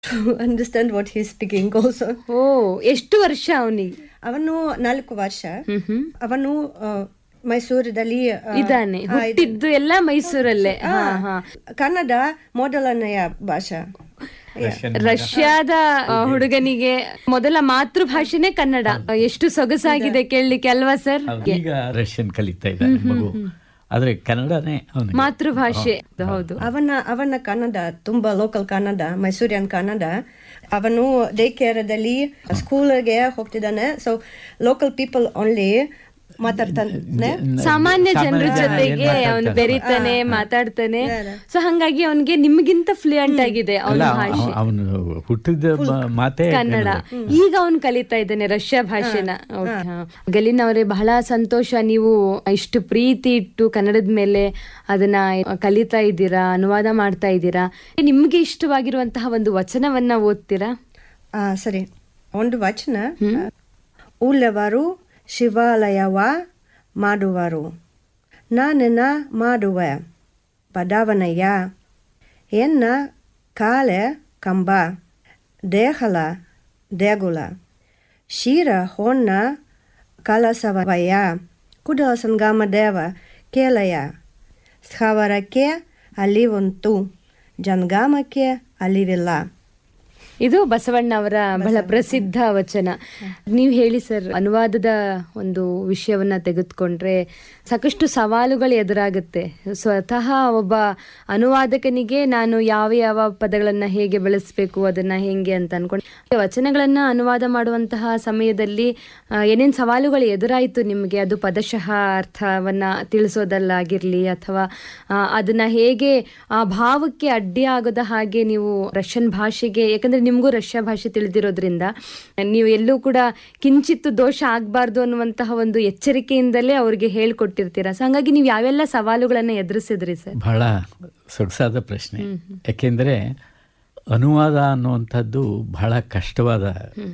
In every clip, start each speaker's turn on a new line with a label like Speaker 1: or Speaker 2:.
Speaker 1: to understand what he's speaking also.
Speaker 2: ಓ ಎಷ್ಟು ವರ್ಷ ಅವನಿಗೆ
Speaker 1: ಅವನು ನಾಲ್ಕು ವರ್ಷ
Speaker 2: ಹ್ಮ್ ಹ್ಮ್
Speaker 1: ಅವನು ಆ, ಮೈಸೂರದಲ್ಲಿ ಆ,
Speaker 2: ಇದಾನೆ
Speaker 1: ಆ, ಇದು-
Speaker 2: ಹುಟ್ಟಿದ್ದು ಎಲ್ಲ ಮೈಸೂರಲ್ಲೇ
Speaker 1: ಆ,
Speaker 2: ಹಾ ಹಾ
Speaker 1: ಕನ್ನಡ ಮೊದಲನೆಯ ಭಾಷಾ
Speaker 2: ರಷ್ಯಾದ ಆ, ಹುಡುಗನಿಗೆ ಮೊದಲ ಮಾತೃಭಾಷೆನೇ ಕನ್ನಡ ಎಷ್ಟು ಸೊಗಸಾಗಿದೆ ಕೇಳಲಿಕ್ಕೆ ಅಲ್ವಾ ಸರ್
Speaker 3: ಈಗ ರಷ್ಯನ್ ಕಲಿತಾ ಇದ್ದಾನೆ ಮಗು ಆದ್ರೆ ಕನ್ನಡನೇ ಅವನಿಗೆ
Speaker 2: ಮಾತೃಭಾಷೆ ಹೌದು
Speaker 1: ಅವನ ಅವನ ಕನ್ನಡ ತುಂಬಾ ಲೋಕಲ್ ಕನ್ನಡ ಮೈಸೂರಿಯನ್ ಕನ್ನಡ ಅವನು ಡೇ ಕೇರದಲ್ಲಿ ಸ್ಕೂಲ್ಗೆ ಹೋಗ್ತಿದ್ದಾನೆ ಸೊ ಲೋಕಲ್ ಪೀಪಲ್ ಓನ್ಲಿ ಮಾತಾಡ್ತಾನೆ
Speaker 2: ಸಾಮಾನ್ಯ ಜನರ
Speaker 3: ಸಾಮಾನ್ಯ ಜನ ಏನ್
Speaker 2: ಜೊತೆಗೆ ಅವನು
Speaker 3: ಮಾತಾಡ್ತಾರೆ?
Speaker 2: ಬೆರಿತಾನೆ ಮಾತಾಡ್ತಾನೆ ಸೊ ಹಂಗಾಗಿ ಅವನಿಗೆ ನಿಮ್ಗಿಂತ ಫ್ಲೂಯೆಂಟ್ ಆಗಿದೆ ಅವನ
Speaker 3: ಅಲ್ಲ
Speaker 2: ಭಾಷೆ
Speaker 3: ಅವನು ಹುಟ್ಟಿದ ಮ- ಮಾತೇ
Speaker 2: ಕನ್ನಡ ಈಗ ಅವನು ಕಲಿತಾ ಇದ್ದಾನೆ ರಷ್ಯಾ ಭಾಷೆನ Okay, ಹಾ. ಗಲೀನ್ ಅವರೇ ಬಹಳ ಸಂತೋಷ ನೀವು ಇಷ್ಟು ಪ್ರೀತಿ ಇಟ್ಟು ಕನ್ನಡದ ಮೇಲೆ ಅದನ್ನ ಕಲಿತಾ ಇದ್ದೀರಾ ಅನುವಾದ ಮಾಡ್ತಾ ಇದ್ದೀರಾ ನಿಮ್ಗೆ ಇಷ್ಟವಾಗಿರುವಂತಹ ಒಂದು ವಚನವನ್ನ ಓದ್ತೀರಾ
Speaker 1: ಆ, ಸರಿ ಒಂದು ವಚನ ಉಳ್ಳವರು ಶಿವಾಲಯವ ಮಾಡುವರು ನಾನೆನ ಮಾಡುವೆ ಬಡವನಯ್ಯ ಎನ್ನ ಕಾಲೆ ಕಂಬ ದೇಹಲ ದೇಗುಲ ಶಿರ ಹೊನ್ನ ಕಲಸವಯ್ಯ ಕುಡಲ ಸಂಗಮ ದೇವ ಕೇಲಯ ಸ್ಥಾವರಕ್ಕೆ ಅಲಿವುಂಟು ಜನ್ಗಾಮಕ್ಕೆ ಅಲಿವಿಲ್ಲ
Speaker 2: ಇದು ಬಸವಣ್ಣ ಅವರ ಬಹಳ ಪ್ರಸಿದ್ಧ ವಚನ ನೀವು ಹೇಳಿ ಸರ್ ಅನುವಾದದ ಒಂದು ವಿಷಯವನ್ನ ತೆಗೆದುಕೊಂಡ್ರೆ ಸಾಕಷ್ಟು ಸವಾಲುಗಳು ಎದುರಾಗುತ್ತೆ ಸ್ವತಃ ಒಬ್ಬ ಅನುವಾದಕನಿಗೆ ನಾನು ಯಾವ ಯಾವ ಪದಗಳನ್ನ ಹೇಗೆ ಬಳಸಬೇಕು ಅದನ್ನ ಹೆಂಗೆ ಅಂತ ಅನ್ಕೊಂಡು ವಚನಗಳನ್ನ ಅನುವಾದ ಮಾಡುವಂತಹ ಸಮಯದಲ್ಲಿ ಆ, ಏನೇನ್ ಸವಾಲುಗಳು ಎದುರಾಯಿತು ನಿಮಗೆ ಅದು ಪದಶಃ ಅರ್ಥವನ್ನ ತಿಳಿಸೋದಲ್ಲಾಗಿರ್ಲಿ ಅಥವಾ ಆ, ಅದನ್ನ ಹೇಗೆ ಆ ಭಾವಕ್ಕೆ ಅಡ್ಡಿ ಆಗದ ಹಾಗೆ ನೀವು ರಷ್ಯನ್ ಭಾಷೆಗೆ ಯಾಕಂದ್ರೆ ನಿಮಗೂ ರಷ್ಯಾ ಭಾಷೆ ತಿಳಿದಿರೋದ್ರಿಂದ ನೀವು ಎಲ್ಲೂ ಕೂಡ ಕಿಂಚಿತ್ತು ದೋಷ ಆಗ್ಬಾರ್ದು ಅನ್ನುವಂತಹ ಒಂದು ಎಚ್ಚರಿಕೆಯಿಂದಲೇ ಅವ್ರಿಗೆ ಹೇಳ್ಕೊಟ್ಟಿರ್ತೀರಾ ಸೊ ಹಂಗಾಗಿ ನೀವು ಯಾವೆಲ್ಲ ಸವಾಲುಗಳನ್ನ ಎದುರಿಸಿದ್ರಿ ಸರ್
Speaker 3: ಬಹಳ ಸೊಗಸಾದ ಪ್ರಶ್ನೆ ಯಾಕೆಂದರೆ ಅನುವಾದ ಅನ್ನುವಂಥದ್ದು ಬಹಳ ಕಷ್ಟವಾದ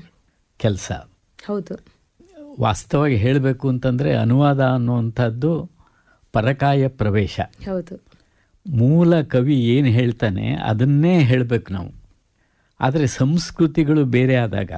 Speaker 3: ಕೆಲಸ
Speaker 2: ಹೌದು
Speaker 3: ವಾಸ್ತವವಾಗಿ ಹೇಳಬೇಕು ಅಂತಂದರೆ ಅನುವಾದ ಅನ್ನುವಂಥದ್ದು ಪರಕಾಯ ಪ್ರವೇಶ
Speaker 2: ಹೌದು
Speaker 3: ಮೂಲ ಕವಿ ಏನು ಹೇಳ್ತಾನೆ ಅದನ್ನೇ ಹೇಳಬೇಕು ನಾವು ಆದರೆ ಸಂಸ್ಕೃತಿಗಳು ಬೇರೆ ಆದಾಗ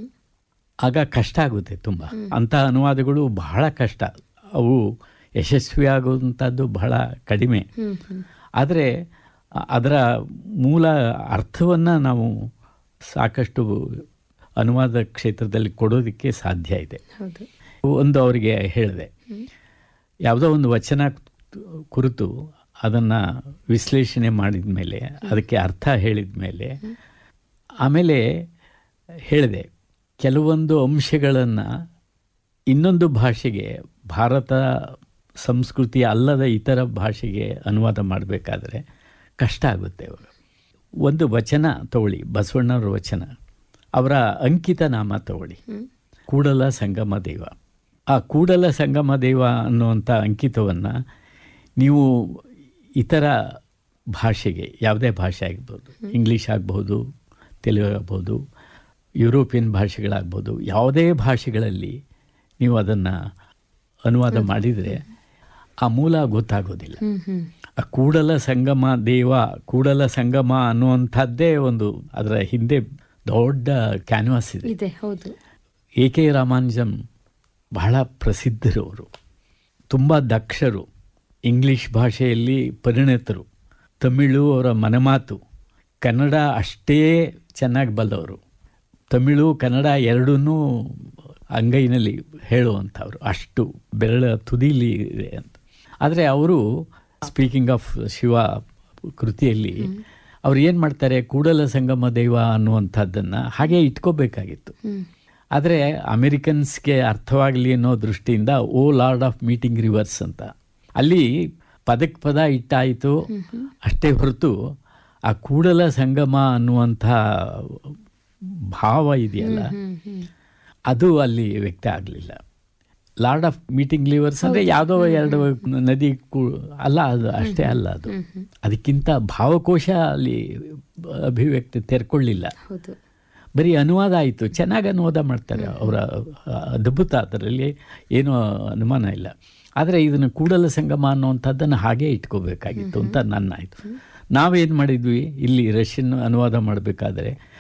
Speaker 3: ಆಗ ಕಷ್ಟ ಆಗುತ್ತೆ ತುಂಬ ಅಂಥ ಅನುವಾದಗಳು ಬಹಳ ಕಷ್ಟ ಅವು ಯಶಸ್ವಿ ಆಗುವಂಥದ್ದು ಬಹಳ ಕಡಿಮೆ ಆದರೆ ಅದರ ಮೂಲ ಅರ್ಥವನ್ನು ನಾವು ಸಾಕಷ್ಟು ಅನುವಾದ ಕ್ಷೇತ್ರದಲ್ಲಿ ಕೊಡೋದಕ್ಕೆ ಸಾಧ್ಯ ಇದೆ
Speaker 2: ಹೌದು
Speaker 3: ಒಂದು ಅವರಿಗೆ ಹೇಳಿದೆ ಯಾವುದೋ ಒಂದು ವಚನ ಕುರಿತು ಅದನ್ನು ವಿಶ್ಲೇಷಣೆ ಮಾಡಿದ ಮೇಲೆ ಅದಕ್ಕೆ ಅರ್ಥ ಹೇಳಿದ ಮೇಲೆ ಆಮೇಲೆ ಹೇಳಿದೆ ಕೆಲವೊಂದು ಅಂಶಗಳನ್ನು ಇನ್ನೊಂದು ಭಾಷೆಗೆ ಭಾರತ ಸಂಸ್ಕೃತಿ ಅಲ್ಲದ ಇತರ ಭಾಷೆಗೆ ಅನುವಾದ ಮಾಡಬೇಕಾದ್ರೆ ಕಷ್ಟ ಆಗುತ್ತೆ ಅವಾಗ ಒಂದು ವಚನ ತಗೊಳ್ಳಿ ಬಸವಣ್ಣವರ ವಚನ ಅವರ ಅಂಕಿತ ನಾಮ ತಗೊಳ್ಳಿ ಕೂಡಲ ಸಂಗಮ ದೇವ ಆ ಕೂಡಲ ಸಂಗಮ ದೇವ ಅನ್ನುವಂಥ ಅಂಕಿತವನ್ನು ನೀವು ಇತರ ಭಾಷೆಗೆ ಯಾವುದೇ ಭಾಷೆ ಆಗ್ಬೋದು ಇಂಗ್ಲೀಷ್ ಆಗ್ಬೋದು ತೆಲುಗು ಆಗ್ಬೋದು ಯುರೋಪಿಯನ್ ಭಾಷೆಗಳಾಗ್ಬೋದು ಯಾವುದೇ ಭಾಷೆಗಳಲ್ಲಿ ನೀವು ಅದನ್ನು ಅನುವಾದ ಮಾಡಿದರೆ ಆ ಮೂಲ ಗೊತ್ತಾಗೋದಿಲ್ಲ
Speaker 2: ಹ್ಮ್ ಹ್ಮ್
Speaker 3: ಆ ಕೂಡಲ ಸಂಗಮ ದೇವ ಕೂಡಲ ಸಂಗಮ ಅನ್ನುವಂಥದ್ದೇ ಒಂದು ಅದರ ಹಿಂದೆ ದೊಡ್ಡ ಕ್ಯಾನ್ವಾಸ್ ಇದೆ
Speaker 2: ಇದೆ ಹೌದು
Speaker 3: ಎ ಕೆ ರಾಮಾನುಜಂ ಬಹಳ ಪ್ರಸಿದ್ಧರು ಅವರು ತುಂಬ ದಕ್ಷರು ಇಂಗ್ಲಿಷ್ ಭಾಷೆಯಲ್ಲಿ ಪರಿಣಿತರು ತಮಿಳು ಅವರ ಮನಮಾತು ಕನ್ನಡ ಅಷ್ಟೇ ಚೆನ್ನಾಗಿ ಬಲ್ಲವರು ತಮಿಳು ಕನ್ನಡ ಎರಡನ್ನೂ ಅಂಗೈನಲ್ಲಿ ಹೇಳುವಂಥವ್ರು ಅಷ್ಟು ಬೆರಳ ತುದಿಲಿ ಇದೆ ಅಂತ ಆದರೆ ಅವರು ಸ್ಪೀಕಿಂಗ್ ಆಫ್ ಶಿವ ಕೃತಿಯಲ್ಲಿ ಅವ್ರು ಏನು ಮಾಡ್ತಾರೆ ಕೂಡಲ ಸಂಗಮ ದೈವ ಅನ್ನುವಂಥದ್ದನ್ನು ಹಾಗೆ ಇಟ್ಕೋಬೇಕಾಗಿತ್ತು ಆದರೆ ಅಮೆರಿಕನ್ಸ್ಗೆ ಅರ್ಥವಾಗಲಿ ಅನ್ನೋ ದೃಷ್ಟಿಯಿಂದ O Lord of meeting rivers ಅಂತ ಅಲ್ಲಿ ಪದಕ್ಕೆ ಪದ ಇಟ್ಟಾಯಿತು ಅಷ್ಟೇ ಹೊರತು ಆ ಕೂಡಲ ಸಂಗಮ ಅನ್ನುವಂಥ ಭಾವ ಇದೆಯಲ್ಲ ಅದು ಅಲ್ಲಿ ವ್ಯಕ್ತ ಆಗಲಿಲ್ಲ ಲಾರ್ಡ್ ಆಫ್ ಮೀಟಿಂಗ್ ಲಿವರ್ಸ್ ಅಂದರೆ ಯಾವುದೋ ಎರಡು ನದಿ ಕೂ ಅಲ್ಲ ಅದು ಅಷ್ಟೇ ಅಲ್ಲ ಅದು ಅದಕ್ಕಿಂತ ಭಾವಕೋಶ ಅಲ್ಲಿ ಅಭಿವ್ಯಕ್ತಿ ತೆರ್ಕೊಳ್ಳಿಲ್ಲ
Speaker 2: ಹೌದು
Speaker 3: ಬರೀ ಅನುವಾದ ಆಯಿತು ಚೆನ್ನಾಗಿ ಅನುವಾದ ಮಾಡ್ತಾರೆ ಅವರ ಅದ್ಭುತ ಅದರಲ್ಲಿ ಏನೂ ಅನುಮಾನ ಇಲ್ಲ ಆದರೆ ಇದನ್ನು ಕೂಡಲ ಸಂಗಮ ಅನ್ನುವಂಥದ್ದನ್ನು ಹಾಗೇ ಇಟ್ಕೋಬೇಕಾಗಿತ್ತು ಅಂತ ನನ್ನ ಆಯಿತು ನಾವೇನು ಮಾಡಿದ್ವಿ ಇಲ್ಲಿ ರಷ್ಯನ್ ಅನುವಾದ ಮಾಡಬೇಕಾದ್ರೆ